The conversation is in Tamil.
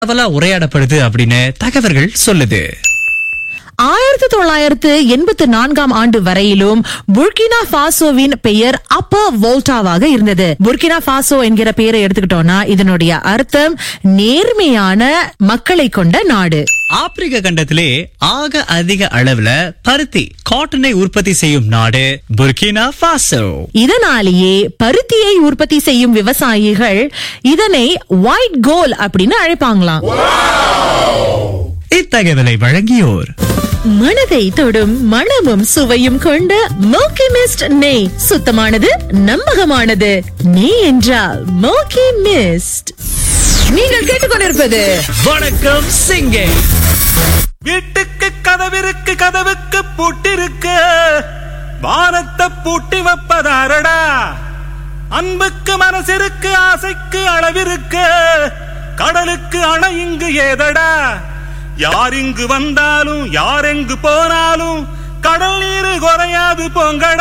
பரவலா உரையாடப்படுது அப்படின்னு தகவல்கள் சொல்லுது ஆயிரத்தி தொள்ளாயிரத்து எண்பத்தி நான்காம் ஆண்டு வரையிலும் புர்கினா பாசோவின் பெயர் அப்பர் வோல்டாவாக இருந்தது புர்கினா பாசோ என்கிற பெயரை எடுத்துக்கிட்டோம்னா இதனுடைய அர்த்தம் நேர்மையான மக்களை கொண்ட நாடு ஆப்பிரிக்க கண்டத்திலே ஆக அதிக அளவுல பருத்தி காட்டனை உற்பத்தி செய்யும் நாடு புர்கினா ஃபாசோ இதனாலேயே பருத்தியை உற்பத்தி செய்யும் விவசாயிகள் இதனை ஒயிட் கோல் அப்படின்னு அழைப்பாங்களாம் இத்தகவலை வழங்கியோர் மனதை தொடும் மணமும் சுவையும் கொண்ட மோக்கி மிஸ்ட் நெய் சுத்தமானது நம்பகமானது நெய் என்றால் மோக்கி மிஸ்ட் நீங்கள் கேட்டுக்கொண்டிருப்பது வணக்கம் சிங்கே வீட்டுக்கு கதவிருக்கு கதவுக்கு பூட்டிருக்கு வானத்தை பூட்டி வைப்பதாரடா அன்புக்கு மனசிற்கு ஆசைக்கு அளவிருக்கு கடலுக்கு அணை இங்கு ஏதடா யார் இங்கு வந்தாலும் யார் எங்கு போனாலும் கடல் நீர் குறையாது போங்கடா